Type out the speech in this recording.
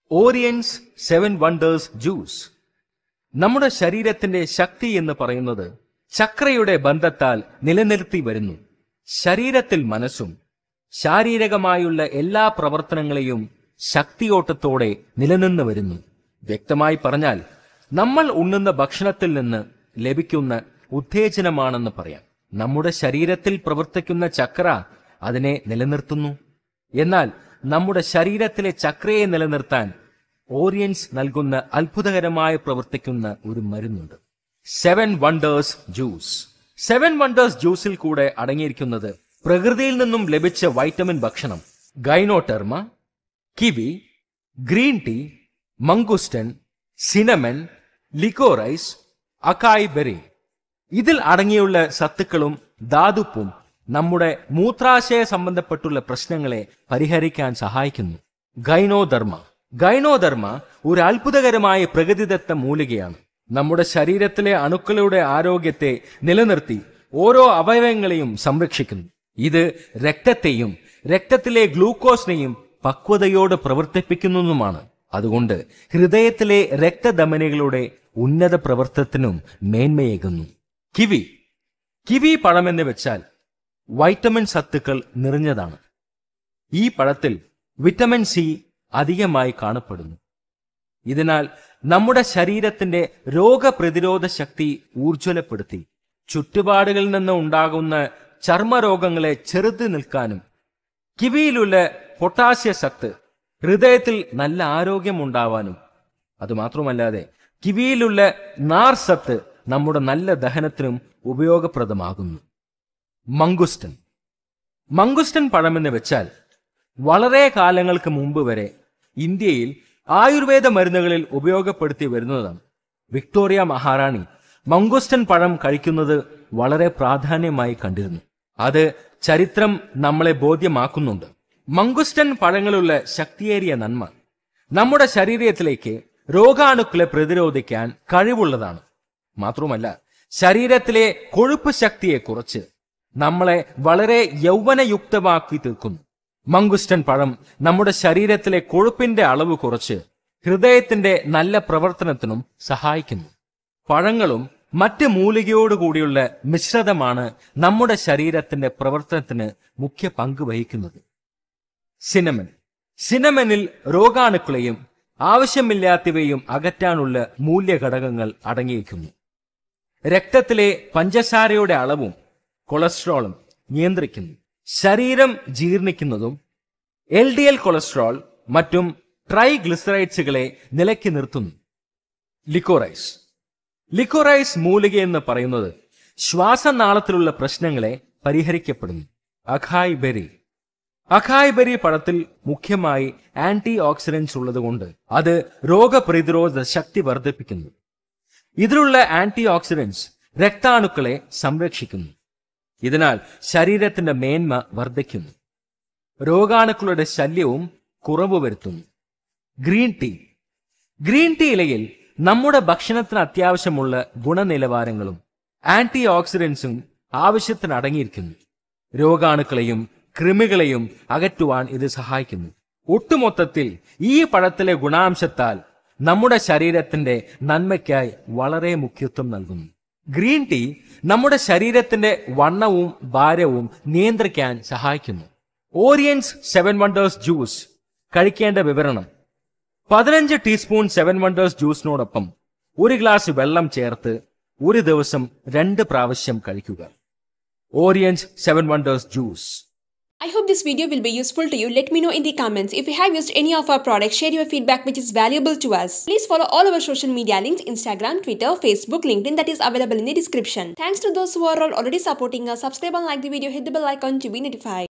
ഓറിയൻസ് seven wonders juice നമ്മുടെ ശരീരത്തിന്റെ ശക്തി എന്ന് പറയുന്നത് ചക്രയുടെ ബന്ധത്താൽ നിലനിർത്തി വരുന്നു ശരീരത്തിൽ മനസ്സും ശാരീരികമായുള്ള എല്ലാ പ്രവർത്തനങ്ങളെയും ശക്തിയോട്ടത്തോടെ നിലനിന്ന് വരുന്നു വ്യക്തമായി പറഞ്ഞാൽ നമ്മൾ ഉണ്ണുന്ന ഭക്ഷണത്തിൽ നിന്ന് ലഭിക്കുന്ന ഉത്തേജനമാണെന്ന് പറയാം നമ്മുടെ ശരീരത്തിൽ പ്രവർത്തിക്കുന്ന ചക്ര അതിനെ നിലനിർത്തുന്നു എന്നാൽ നമ്മുടെ ശരീരത്തിലെ ചക്രയെ നിലനിർത്താൻ ഓറിയൻസ് നൽകുന്ന അത്ഭുതകരമായി പ്രവർത്തിക്കുന്ന ഒരു മരുന്നുണ്ട് seven wonders juice seven wonders ജ്യൂസിൽ കൂടെ അടങ്ങിയിരിക്കുന്നത് പ്രകൃതിയിൽ നിന്നും ലഭിച്ച വൈറ്റമിൻ ഭക്ഷണം ganoderma kiwi green tea mangosteen cinnamon liquorice acai berry ഇതിൽ അടങ്ങിയുള്ള സത്തുക്കളും ധാതുപ്പും നമ്മുടെ മൂത്രാശയ സംബന്ധപ്പെട്ടുള്ള പ്രശ്നങ്ങളെ പരിഹരിക്കാൻ സഹായിക്കുന്നു ഗൈനോധർമ്മ ഗൈനോധർമ്മ ഒരു അത്ഭുതകരമായ പ്രകൃതിദത്ത മൂലികയാണ് നമ്മുടെ ശരീരത്തിലെ അണുക്കളുടെ ആരോഗ്യത്തെ നിലനിർത്തി ഓരോ അവയവങ്ങളെയും സംരക്ഷിക്കുന്നു ഇത് രക്തത്തെയും രക്തത്തിലെ ഗ്ലൂക്കോസിനെയും പക്വതയോട് പ്രവർത്തിപ്പിക്കുന്നതുമാണ് അതുകൊണ്ട് ഹൃദയത്തിലെ രക്തധമനികളുടെ ഉന്നത പ്രവർത്തനത്തിനും മേന്മയേകുന്നു കിവി കിവി പഴമെന്ന് വെച്ചാൽ വൈറ്റമിൻ സത്തുക്കൾ നിറഞ്ഞതാണ് ഈ പഴത്തിൽ വിറ്റമിൻ സി അധികമായി കാണപ്പെടുന്നു ഇതിനാൽ നമ്മുടെ ശരീരത്തിന്റെ രോഗപ്രതിരോധ ശക്തി ഊർജ്വലപ്പെടുത്തി ചുറ്റുപാടുകളിൽ നിന്ന് ഉണ്ടാകുന്ന ചർമ്മരോഗങ്ങളെ ചെറുത്തു നിൽക്കാനും കിവിയിലുള്ള പൊട്ടാസ്യ സത്ത് ഹൃദയത്തിൽ നല്ല ആരോഗ്യമുണ്ടാവാനും അതുമാത്രമല്ലാതെ കിവിയിലുള്ള നാർ സത്ത് നമ്മുടെ നല്ല ദഹനത്തിനും ഉപയോഗപ്രദമാകുന്നു മംഗുസ്റ്റൻ മംഗുസ്റ്റൻ പഴമെന്ന് വെച്ചാൽ വളരെ കാലങ്ങൾക്ക് മുമ്പ് വരെ ഇന്ത്യയിൽ ആയുർവേദ മരുന്നുകളിൽ ഉപയോഗപ്പെടുത്തി വരുന്നതാണ് വിക്ടോറിയ മഹാറാണി മംഗുസ്റ്റൻ പഴം കഴിക്കുന്നത് വളരെ പ്രാധാന്യമായി കണ്ടിരുന്നു അത് ചരിത്രം നമ്മളെ ബോധ്യമാക്കുന്നുണ്ട് മംഗുസ്റ്റൻ പഴങ്ങളുള്ള ശക്തിയേറിയ നന്മ നമ്മുടെ ശരീരത്തിലേക്ക് രോഗാണുക്കളെ പ്രതിരോധിക്കാൻ കഴിവുള്ളതാണ് മാത്രമല്ല ശരീരത്തിലെ കൊഴുപ്പ് ശക്തിയെ കുറച്ച് നമ്മളെ വളരെ യൗവനയുക്തമാക്കി തീർക്കുന്നു മംഗുസ്റ്റൻ പഴം നമ്മുടെ ശരീരത്തിലെ കൊഴുപ്പിന്റെ അളവ് കുറച്ച് ഹൃദയത്തിന്റെ നല്ല പ്രവർത്തനത്തിനും സഹായിക്കുന്നു പഴങ്ങളും മറ്റ് മൂലികയോടുകൂടിയുള്ള മിശ്രിതമാണ് നമ്മുടെ ശരീരത്തിന്റെ പ്രവർത്തനത്തിന് മുഖ്യ പങ്ക് വഹിക്കുന്നത് സിനമൻ സിനമനിൽ രോഗാണുക്കളെയും ആവശ്യമില്ലാത്തവയും അകറ്റാനുള്ള മൂല്യഘടകങ്ങൾ അടങ്ങിയിരിക്കുന്നു രക്തത്തിലെ പഞ്ചസാരയുടെ അളവും കൊളസ്ട്രോളും നിയന്ത്രിക്കുന്നു ശരീരം ജീർണിക്കുന്നതും എൽ ഡി എൽ കൊളസ്ട്രോൾ മറ്റും ട്രൈഗ്ലിസറൈഡ്സുകളെ നിലയ്ക്ക് നിർത്തുന്നു ലിക്കോറൈസ് ലിക്കോറൈസ് മൂലിക എന്ന് പറയുന്നത് ശ്വാസനാളത്തിലുള്ള പ്രശ്നങ്ങളെ പരിഹരിക്കപ്പെടുന്നു അഖായ് ബെറി അഖായ് ബെറി പഴത്തിൽ മുഖ്യമായി ആന്റി ഓക്സിഡൻസ് ഉള്ളതുകൊണ്ട് അത് രോഗപ്രതിരോധ ശക്തി വർദ്ധിപ്പിക്കുന്നു ഇതിലുള്ള ആന്റി ഓക്സിഡൻസ് രക്താണുക്കളെ സംരക്ഷിക്കുന്നു ഇതിനാൽ ശരീരത്തിന്റെ മേന്മ വർദ്ധിക്കുന്നു രോഗാണുക്കളുടെ ശല്യവും കുറവ് വരുത്തുന്നു ഗ്രീൻ ടീ ഗ്രീൻ ടീ ഇലയിൽ നമ്മുടെ ഭക്ഷണത്തിന് അത്യാവശ്യമുള്ള ഗുണനിലവാരങ്ങളും ആന്റി ഓക്സിഡൻസും ആവശ്യത്തിന് അടങ്ങിയിരിക്കുന്നു രോഗാണുക്കളെയും കൃമികളെയും അകറ്റുവാൻ ഇത് സഹായിക്കുന്നു ഒട്ടുമൊത്തത്തിൽ ഈ പഴത്തിലെ ഗുണാംശത്താൽ നമ്മുടെ ശരീരത്തിന്റെ നന്മയ്ക്കായി വളരെ മുഖ്യത്വം നൽകുന്നു ഗ്രീൻ ടീ നമ്മുടെ ശരീരത്തിന്റെ വണ്ണവും ഭാരവും നിയന്ത്രിക്കാൻ സഹായിക്കുന്നു ഓറിയൻസ് സെവൻ വണ്ടേഴ്സ് ജ്യൂസ് കഴിക്കേണ്ട വിവരണം പതിനഞ്ച് ടീസ്പൂൺ സെവൻ വണ്ടേഴ്സ് ജ്യൂസിനോടൊപ്പം ഒരു ഗ്ലാസ് വെള്ളം ചേർത്ത് ഒരു ദിവസം രണ്ട് പ്രാവശ്യം കഴിക്കുക ഓറിയൻസ് seven wonders juice I hope this video will be useful to you. Let me know in the comments if you have used any of our products. Share your feedback which is valuable to us. Please follow all our social media links Instagram, Twitter, Facebook, LinkedIn that is available in the description. Thanks to those who are all already supporting us. Subscribe and like the video. Hit the bell icon to be notified.